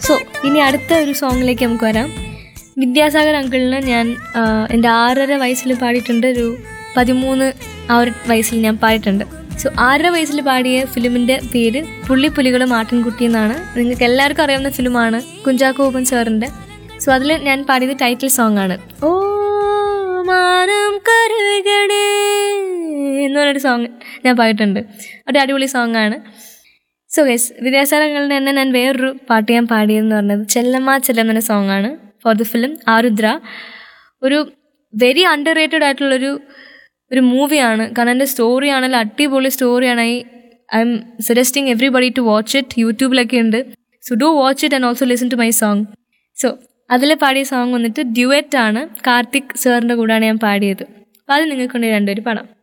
so ഇനി അടുത്ത ഒരു സോങ്ങിലേക്ക് നമുക്ക് വരാം വിദ്യാസാഗർ അങ്കിളിന് ഞാൻ ആ, എൻ്റെ ആറര വയസ്സിൽ പാടിയിട്ടുണ്ട് ഒരു പതിമൂന്ന് ആ ഒരു വയസ്സിൽ ഞാൻ പാടിയിട്ടുണ്ട് സോ ആറര വയസ്സിൽ പാടിയ ഫിലിമിൻ്റെ പേര് പുള്ളിപ്പുലികളും ആട്ടിൻകുട്ടി എന്നാണ് നിങ്ങൾക്ക് എല്ലാവർക്കും അറിയാവുന്ന ഫിലിമാണ് കുഞ്ചാക്കോ ഓപ്പൻ സാറിൻ്റെ സോ അതിൽ ഞാൻ പാടിയത് ടൈറ്റിൽ സോങ് ആണ് ഓ മാനം കരുകണേ എന്ന് പറഞ്ഞൊരു സോങ് ഞാൻ പാടിയിട്ടുണ്ട് ഒരു അടിപൊളി സോങ് ആണ് സോ ഗൈസ് വിദ്യാസാഗറിൻ്റെ തന്നെ ഞാൻ വേറൊരു പാട്ട് ഞാൻ പാടിയതെന്ന് പറഞ്ഞത് ചെല്ലമ്മ ചെല്ലം എന്ന സോങ് ആണ് ഫോർ ദി ഫിലിം ആരുദ്ര ഒരു വെരി അണ്ടർ റേറ്റഡ് ആയിട്ടുള്ളൊരു ഒരു മൂവിയാണ് കാരണം എൻ്റെ സ്റ്റോറി ആണെങ്കിൽ അടിപൊളി സ്റ്റോറിയാണ് I I'm suggesting everybody to watch it യൂട്യൂബിലൊക്കെ ഉണ്ട് so do watch it and also listen to my song so അതിൽ പാടിയ സോങ് വന്നിട്ട് ഡ്യുവറ്റ് ആണ് കാർത്തിക് സാറിൻ്റെ കൂടെയാണ് ഞാൻ പാടിയത് അപ്പോൾ അത് നിങ്ങൾക്ക് കൊണ്ട് രണ്ടുപേര് പാടാം